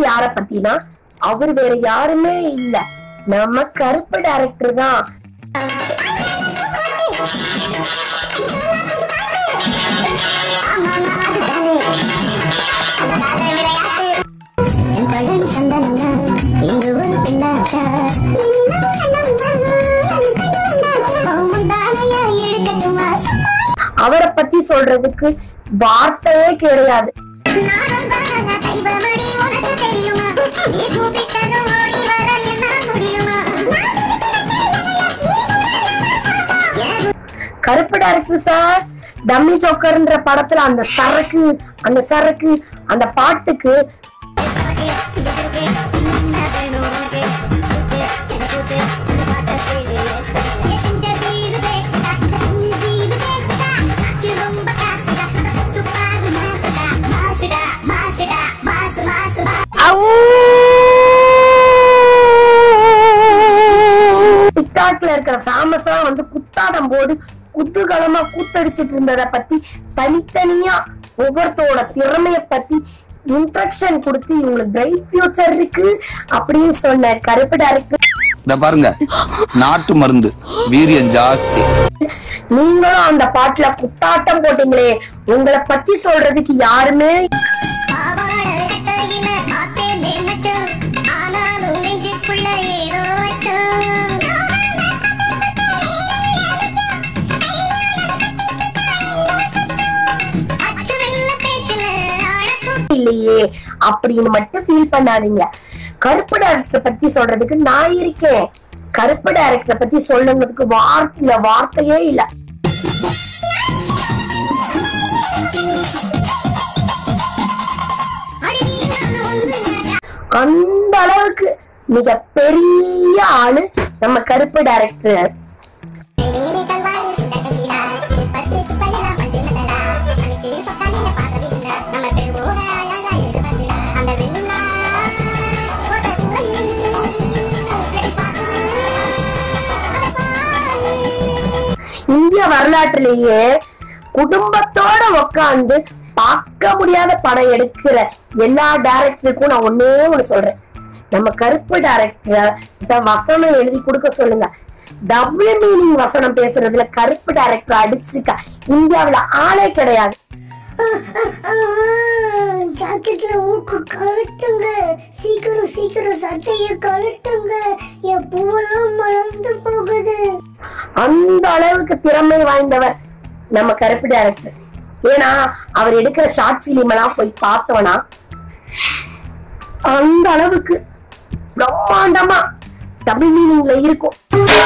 யார பத்தினா அவர் வேற யாருமே இல்ல நம்ம கருப்பு டைரக்டர் தான் பழனி சந்தனங்க இங்கு ஒரு பின்னாச்சா இருக்கட்டுமா அவரை பத்தி சொல்றதுக்கு வார்த்தையே கிடையாது சைவமடி உனக்கு தெரியுமா நீ கூப்பிட்டதும் ஓடி வர என்ன முடியுமா கருப்பு டைரக்டர் சார் டம்மி ஜோக்கர்ன்ற படத்துல அந்த சரக்கு அந்த சரக்கு அந்த பாட்டுக்கு டிக்டாக்ல இருக்கிற ஃபேமஸா வந்து குத்தாடம் போது குதூகலமா கூத்தடிச்சிட்டு இருந்ததை பத்தி தனித்தனியா ஒவ்வொருத்தரோட திறமைய பத்தி இன்ட்ரக்ஷன் கொடுத்து இவங்களுக்கு பிரைட் ஃபியூச்சர் இருக்கு அப்படின்னு சொன்ன கருப்பு டைரக்டர் இந்த பாருங்க நாட்டு மருந்து வீரியம் ஜாஸ்தி நீங்களும் அந்த பாட்டுல குத்தாட்டம் போட்டீங்களே உங்களை பத்தி சொல்றதுக்கு யாருமே ஆனாலும் நெஞ்சுக்குள்ள ஏதோ அச்சம் அச்சு வெள்ள பேச்சுல அடக்கும் இல்லையே அப்படின்னு மட்டும் ஃபீல் பண்ணாதீங்க கருப்பு டைரக்டர் பத்தி சொல்றதுக்கு நான் இருக்கேன் கருப்பு டைரக்டர் பத்தி சொல்லுங்கிறதுக்கு வார்த்தை இல்ல வார்த்தையே இல்ல அந்த அளவுக்கு மிக பெரிய ஆளு நம்ம கருப்பு டைரக்டர் இந்திய வரலாற்றிலேயே குடும்பத்தோட உட்கார்ந்து பார்க்க முடியாத படம் எடுக்கிற எல்லா டைரக்டருக்கும் நான் ஒன்னே ஒண்ணு சொல்றேன் நம்ம கருப்பு டைரக்டர் வசனம் எழுதி கொடுக்க சொல்லுங்க டபுள் மீனிங் வசனம் பேசுறதுல கருப்பு டைரக்டர் அடிச்சுக்க இந்தியாவுல ஆளே கிடையாது ஜாக்கெட்ல ஊக்கு கழட்டுங்க சீக்கிரம் சீக்கிரம் சட்டைய கழட்டுங்க என் பூவெல்லாம் மலர்ந்து போகுது அந்த அளவுக்கு திறமை வாய்ந்தவர் நம்ம கருப்பு டைரக்டர் ஏன்னா அவர் எடுக்கிற ஷார்ட் பிலிம் எல்லாம் போய் பார்த்தோம்னா அந்த அளவுக்கு பிரம்மாண்டமா டபுள் மீனிங்ல இருக்கும்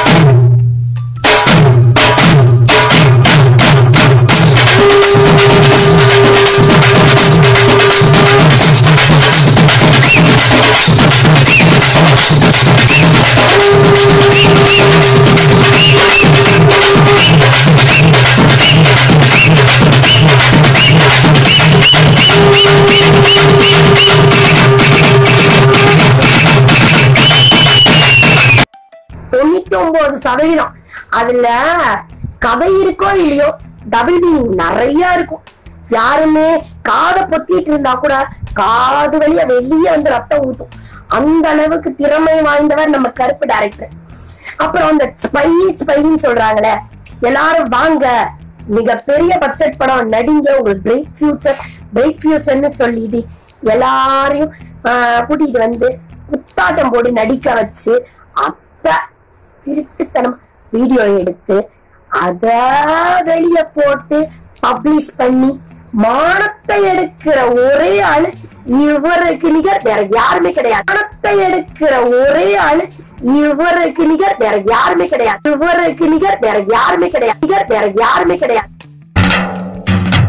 தொண்ணூத்தி ஒன்பது சதவீதம் அதுல கதை இருக்கோ இல்லையோ டபுள் மீனிங் நிறைய இருக்கும் யாருமே காதை பொத்திட்டு இருந்தா கூட காது வழியா வெளியே வந்து ரத்தம் ஊத்தும் அந்த அளவுக்கு திறமை வாய்ந்தவர் நம்ம கருப்பு டைரக்டர் அப்புறம் அந்த ஸ்பை ஸ்பைன்னு சொல்றாங்களே எல்லாரும் வாங்க மிகப்பெரிய பட்ஜெட் படம் நடிங்க உங்களுக்கு பிரைட் ஃபியூச்சர் பிரைட் ஃபியூச்சர்னு சொல்லிட்டு எல்லாரையும் ஆஹ், கூட்டிட்டு வந்து புத்தாட்டம் போட்டு நடிக்க வச்சு அத்த திருட்டுத்தனம் வீடியோ எடுத்து அத வெளிய போட்டு பப்ளிஷ் பண்ணி மானத்தை எடுக்கிற ஒரே ஆளு இவருக்கு நிகர் வேற யாருமே கிடையாது மானத்தை எடுக்கிற ஒரே ஆளு இவருக்கு நிகர் வேற யாருமே கிடையாது இவருக்கு நிகர் வேற யாருமே கிடையாது நிகர் வேற யாருமே கிடையாது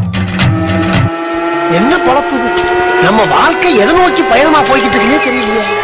என்ன பொழப்பு இது? நம்ம வாழ்க்கை எதை நோக்கி பயணமா போய்கிட்டு இருக்குன்னே தெரியலையே